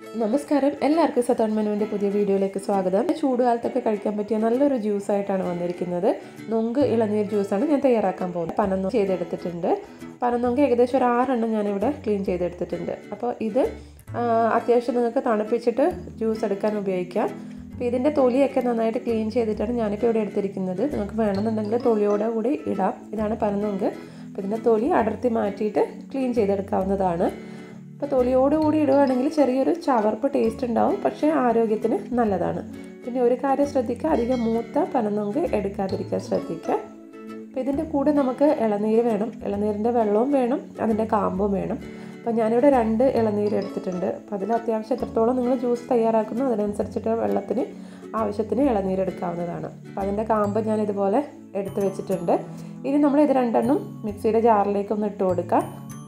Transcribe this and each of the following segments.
നമസ്കാരം എല്ലാവർക്കും സത്തോൺ മെനുവിൻ്റെ പുതിയ വീഡിയോയിലേക്ക് സ്വാഗതം ചൂടുകാലത്തൊക്കെ കഴിക്കാൻ പറ്റിയ നല്ലൊരു ജ്യൂസ് ആയിട്ടാണ് വന്നിരിക്കുന്നത് നൊങ്ക് ഇളനീർ ജ്യൂസാണ് ഞാൻ തയ്യാറാക്കാൻ പോകുന്നത് പനന്നൊങ്ക് ചെയ്തെടുത്തിട്ടുണ്ട് പനന്നൊങ്ക് ഏകദേശം ഒരു ആറെണ്ണം ഞാനിവിടെ ക്ലീൻ ചെയ്തെടുത്തിട്ടുണ്ട് അപ്പോൾ ഇത് ആ, അത്യാവശ്യം നിങ്ങൾക്ക് തണുപ്പിച്ചിട്ട് ജ്യൂസ് എടുക്കാൻ ഉപയോഗിക്കാം അപ്പോൾ ഇതിൻ്റെ തൊലിയൊക്കെ നന്നായിട്ട് ക്ലീൻ ചെയ്തിട്ടാണ് ഞാനിപ്പോൾ ഇവിടെ എടുത്തിരിക്കുന്നത് നിങ്ങൾക്ക് വേണമെന്നുണ്ടെങ്കിൽ തൊലിയോടെ കൂടി ഇടാം ഇതാണ് പനന്നൊങ്ക് അപ്പോൾ ഇതിൻ്റെ തൊലി അടർത്തി മാറ്റിയിട്ട് ക്ലീൻ ചെയ്തെടുക്കാവുന്നതാണ് അപ്പോൾ തൊലിയോടുകൂടി ഇടുകയാണെങ്കിൽ ചെറിയൊരു ചവർപ്പ് ടേസ്റ്റ് ഉണ്ടാവും പക്ഷേ ആരോഗ്യത്തിന് നല്ലതാണ് പിന്നെ ഒരു കാര്യം ശ്രദ്ധിക്കുക അധികം മൂത്ത പനനൊങ്ക് എടുക്കാതിരിക്കാൻ ശ്രദ്ധിക്കുക അപ്പോൾ ഇതിൻ്റെ കൂടെ നമുക്ക് ഇളനീര് വേണം ഇളനീരിൻ്റെ വെള്ളവും വേണം അതിൻ്റെ കാമ്പും വേണം അപ്പോൾ ഞാനിവിടെ രണ്ട് ഇളനീര് എടുത്തിട്ടുണ്ട് അപ്പോൾ അതിൽ അത്യാവശ്യം എത്രത്തോളം നിങ്ങൾ ജ്യൂസ് തയ്യാറാക്കുന്നു അതിനനുസരിച്ചിട്ട് വെള്ളത്തിന് ആവശ്യത്തിന് ഇളനീര് എടുക്കാവുന്നതാണ് അപ്പോൾ അതിൻ്റെ കാമ്പ് ഞാൻ ഇതുപോലെ എടുത്ത് വെച്ചിട്ടുണ്ട് ഇനി നമ്മൾ ഇത് രണ്ടെണ്ണം മിക്സിയുടെ ജാറിലേക്ക് ഒന്ന് ഇട്ട് കൊടുക്കാം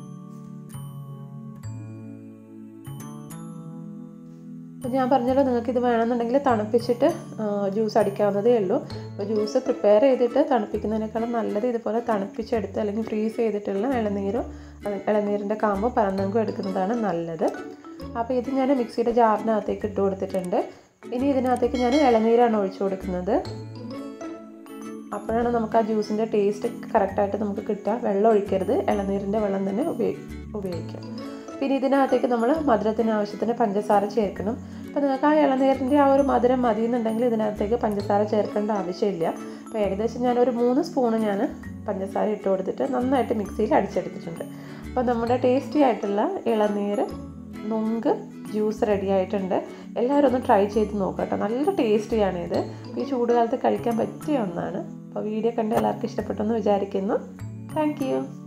അപ്പോൾ ഞാൻ പറഞ്ഞല്ലോ നിങ്ങൾക്ക് ഇത് വേണമെന്നുണ്ടെങ്കിൽ തണുപ്പിച്ചിട്ട് ജ്യൂസ് അടിക്കാവുന്നതേ ഉള്ളൂ അപ്പോൾ ജ്യൂസ് പ്രിപ്പയർ ചെയ്തിട്ട് തണുപ്പിക്കുന്നതിനേക്കാളും നല്ലത് ഇതുപോലെ തണുപ്പിച്ചെടുത്ത് അല്ലെങ്കിൽ ഫ്രീസ് ചെയ്തിട്ടുള്ള ഇളനീരോ അത് ഇളനീരിൻ്റെ കാമ്പോ പരന്നങ്കും എടുക്കുന്നതാണ് നല്ലത് അപ്പോൾ ഇത് ഞാൻ മിക്സിയുടെ ജാറിനകത്തേക്ക് ഇട്ട് കൊടുത്തിട്ടുണ്ട് ഇനി ഇതിനകത്തേക്ക് ഞാൻ ഇളനീരാണ് ഒഴിച്ചു കൊടുക്കുന്നത് അപ്പോഴാണ് നമുക്ക് ആ ജ്യൂസിൻ്റെ ടേസ്റ്റ് കറക്റ്റായിട്ട് നമുക്ക് കിട്ടുക വെള്ളം ഒഴിക്കരുത് ഇളനീരിൻ്റെ വെള്ളം തന്നെ ഉപയോഗി ഉപയോഗിക്കാം പിന്നെ ഇതിനകത്തേക്ക് നമ്മൾ മധുരത്തിന് ആവശ്യത്തിന് പഞ്ചസാര ചേർക്കണം അപ്പോൾ നിങ്ങൾക്ക് ആ ഇളനീരിൻ്റെ ആ ഒരു മധുരം മതി എന്നുണ്ടെങ്കിൽ ഇതിനകത്തേക്ക് പഞ്ചസാര ചേർക്കേണ്ട ആവശ്യമില്ല അപ്പോൾ ഏകദേശം ഞാനൊരു മൂന്ന് സ്പൂണ് ഞാൻ പഞ്ചസാര ഇട്ട് കൊടുത്തിട്ട് നന്നായിട്ട് മിക്സിയിൽ അടിച്ചെടുത്തിട്ടുണ്ട് അപ്പോൾ നമ്മുടെ ടേസ്റ്റി ആയിട്ടുള്ള ഇളനീർ നൊങ്ക് ജ്യൂസ് റെഡി ആയിട്ടുണ്ട് എല്ലാവരും ഒന്ന് ട്രൈ ചെയ്ത് നോക്കാം കേട്ടോ നല്ല ടേസ്റ്റിയാണ് ഇത് ഈ ചൂടുകാലത്ത് കഴിക്കാൻ പറ്റിയ ഒന്നാണ് അപ്പോൾ വീഡിയോ കണ്ട് എല്ലാവർക്കും ഇഷ്ടപ്പെട്ടെന്ന് വിചാരിക്കുന്നു താങ്ക്